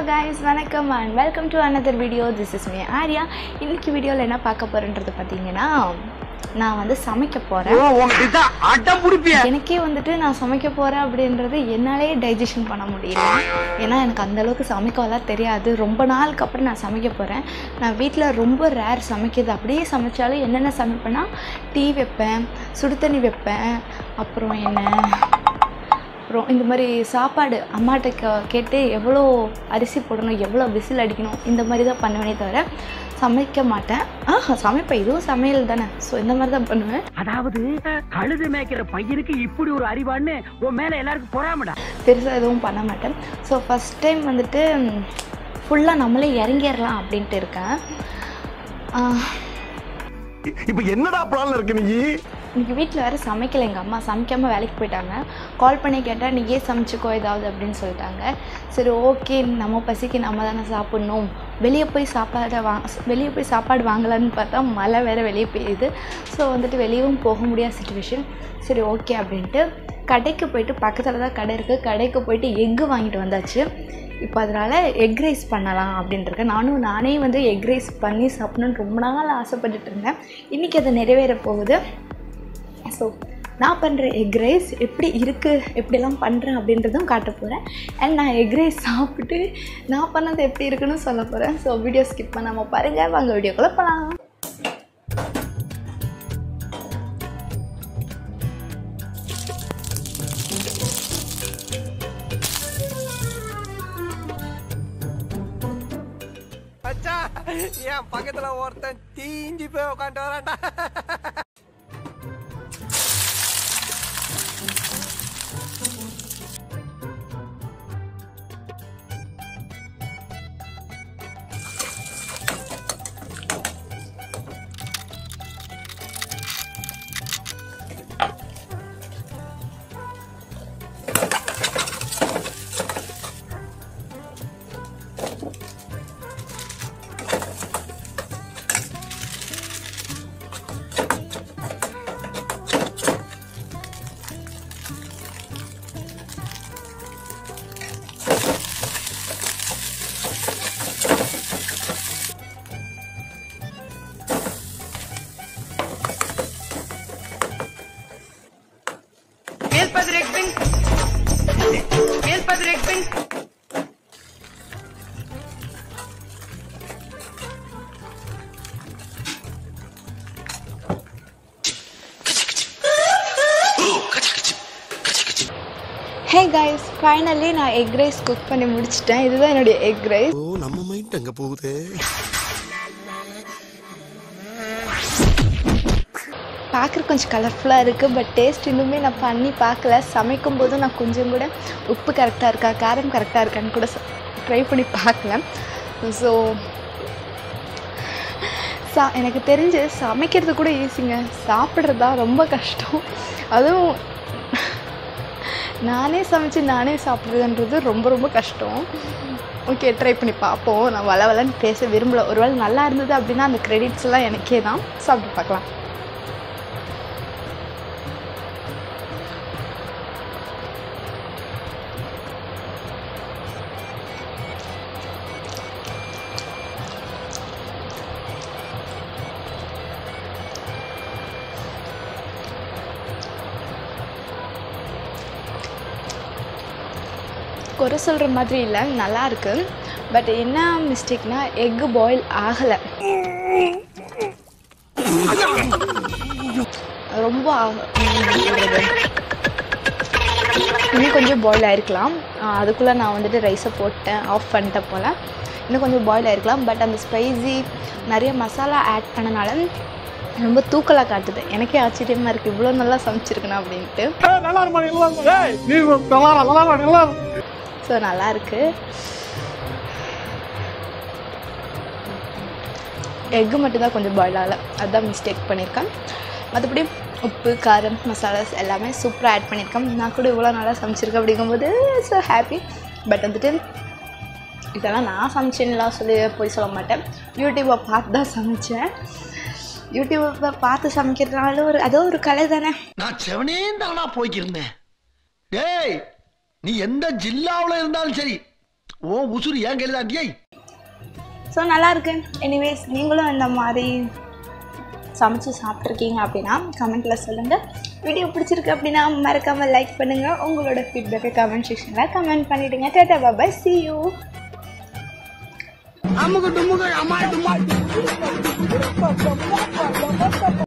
Guys வணக்கம் and welcome to another video this is me Arya இன்னைக்கு வீடியோவில் என்ன பார்க்க போகிறேன்றது பார்த்தீங்கன்னா நான் வந்து சமைக்க போகிறேன் அடம் புடிப்பிய எனக்கே வந்துட்டு நான் சமைக்க போகிறேன் அப்படின்றது என்னாலே டைஜஷன் பண்ண முடியல ஏன்னா எனக்கு அந்த அளவுக்கு சமைக்கலாம் தெரியாது ரொம்ப நாளுக்கு அப்புறம் நான் சமைக்க போகிறேன் நான் வீட்டில் ரொம்ப ரேர் சமைக்கிறது அப்படியே சமைச்சாலும் என்னென்ன சமைப்பேன்னா டீ வைப்பேன் சுடு தண்ணி வைப்பேன் அப்புறம் என்ன அப்புறம் இந்த மாதிரி சாப்பாடு அம்மாட்ட கே- கேட்டு எவ்வளோ அரிசி போடணும் எவ்வளோ விசில் அடிக்கணும் இந்த மாதிரி தான் பண்ணுவேனே தவிர சமைக்க மாட்டேன் ஆ சமைப்பேன் இதுவும் சமையல் தானே ஸோ இந்த மாதிரி தான் பண்ணுவேன் அதாவது கழுது மேய்க்கிற பையனுக்கு இப்படி ஒரு அறிவான்னு உன் மேல எல்லாருக்கும் பொறாமடா பெருசாக எதுவும் பண்ண மாட்டேன் ஸோ ஃபஸ்ட் டைம் வந்துட்டு ஃபுல்லாக நம்மளே இறங்கிடலாம் அப்படின்ட்டு இருக்கேன் ஆ, இப்ப என்னடா பிளான்ல இருக்கு நீ இன்னைக்கு வீட்டில் வேறு சமைக்கலை எங்கள் அம்மா சமைக்காமல் வேலைக்கு போயிட்டாங்க கால் பண்ணி கேட்டால் நீ ஏன் சமைச்சிக்கோ ஏதாவது அப்படின்னு சொல்லிட்டாங்க சரி ஓகே நம்ம பசிக்கு நம்ம தானே சாப்பிட்ணும் வெளியே போய் சாப்பாடை வா வெளியே போய் சாப்பாடு வாங்கலான்னு பார்த்தா மழை வேறு வெளியே பெய்யுது ஸோ வந்துட்டு வெளியவும் போக முடியாத சுச்சுவேஷன் சரி ஓகே அப்படின்ட்டு கடைக்கு போயிட்டு பக்கத்தில் தான் கடை இருக்குது கடைக்கு போயிட்டு எக்கு வாங்கிட்டு வந்தாச்சு இப்போ அதனால் எக் ரைஸ் பண்ணலாம் அப்படின்ட்டு இருக்கேன் நானும் நானே வந்து எக் ரைஸ் பண்ணி சாப்பிடணுன்னு ரொம்ப நாள் ஆசைப்பட்டுட்டு இருந்தேன் இன்றைக்கி அது நிறைவேற போகுது ஸோ நான் பண்ணுற எக் ரைஸ் எப்படி இருக்குது எப்படிலாம் பண்ணுறேன் அப்படின்றதும் காட்ட போகிறேன் அண்ட் நான் எக் ரைஸ் சாப்பிட்டு நான் பண்ணது எப்படி இருக்குன்னு சொல்ல போகிறேன் ஸோ வீடியோ ஸ்கிப் பண்ணாமல் பாருங்கள் வாங்க வீடியோக்குள்ளே போகலாம் மச்சான் என் பக்கத்துல ஒருத்தன் தீஞ்சு போய் உட்காந்து வரான்டா ஹே கைஸ் ஃபைனலி நான் எக் ரைஸ் குக் பண்ணி முடிச்சிட்டேன் இதுதான் என்னுடைய எக் ரைஸ் ஓ நம்ம மைண்ட் அங்க போகுதே பார்க்குற கொஞ்சம் கலர்ஃபுல்லாக இருக்குது பட் டேஸ்ட் இன்னுமே நான் பண்ணி பார்க்கல சமைக்கும் போதும் நான் கொஞ்சம் கூட உப்பு கரெக்டாக இருக்கா காரம் கரெக்டாக இருக்கான்னு கூட ட்ரை பண்ணி பார்க்கல ஸோ சா எனக்கு தெரிஞ்சு சமைக்கிறது கூட ஈஸிங்க சாப்பிட்றது தான் ரொம்ப கஷ்டம் அதுவும் நானே சமைச்சு நானே சாப்பிட்றதுன்றது ரொம்ப ரொம்ப கஷ்டம் ஓகே ட்ரை பண்ணி பார்ப்போம் நான் வள வளன்னு பேச விரும்பல ஒருவேளை நல்லா இருந்தது அப்படின்னா அந்த கிரெடிட்ஸ் எல்லாம் எனக்கே தான் சாப்பிட்டு பார்க்கலாம் குறை சொல்கிற மாதிரி இல்லை நல்லா இருக்கு பட் என்ன மிஸ்டேக்னா எக்கு பாயில் ஆகலை ரொம்ப ஆக- என்ன சொல்றது? இன்னும் கொஞ்சம் பாயில் ஆயிருக்கலாம் அதுக்குள்ளே நான் வந்துட்டு ரைஸை போட்டேன் ஆஃப் பண்ணிட்டேன் போல் இன்னும் கொஞ்சம் பாயில் ஆயிருக்கலாம் பட் அந்த ஸ்பைசி நிறைய மசாலா ஆட் பண்ணனால ரொம்ப தூக்கலாக காட்டுது எனக்கே ஆச்சரியமாக இருக்குது இவ்வளோ நல்லா சமைச்சிருக்கணும் அப்படின்ட்டு ஸோ நல்லா இருக்கு எக்கு மட்டும்தான் கொஞ்சம் பாயில் ஆகலை அதுதான் மிஸ்டேக் பண்ணியிருக்கேன் மற்றபடி உப்பு காரம் மசாலாஸ் எல்லாமே சூப்பராக ஆட் பண்ணியிருக்கேன் நான் கூட இவ்வளோ நல்லா சமைச்சிருக்கேன் அப்படிங்கும்போது ஸோ ஹாப்பி பட் வந்துட்டு இதெல்லாம் நான் சமைச்சேன்லாம் சொல்லி போய் சொல்ல மாட்டேன் யூடியூப்பை பார்த்து தான் சமைச்சேன் யூடியூப்பை பார்த்து சமைக்கிறதுனால ஒரு அதோ ஒரு கலை தானே நான் செவனேந்தானா போய்க்கிருந்தேன் டேய் நீ எந்த ஜில்லாவுல இருந்தாலும் சரி ஓ உசுறு ஏன் கையில ஸோ நல்லா இருக்கு எனிவேஸ் நீங்களும் இந்த மாதிரி சமைச்சு சாப்பிட்ருக்கீங்க அப்படின்னா கமெண்ட்டில் சொல்லுங்கள் வீடியோ பிடிச்சிருக்கு அப்படின்னா மறக்காமல் லைக் பண்ணுங்கள் உங்களோட ஃபீட்பேக்கை கமெண்ட் செக்ஷனில் கமெண்ட் பண்ணிவிடுங்க டேட்டா பாபாய் சி யூ அமுக டுமுக அம்மா டுமா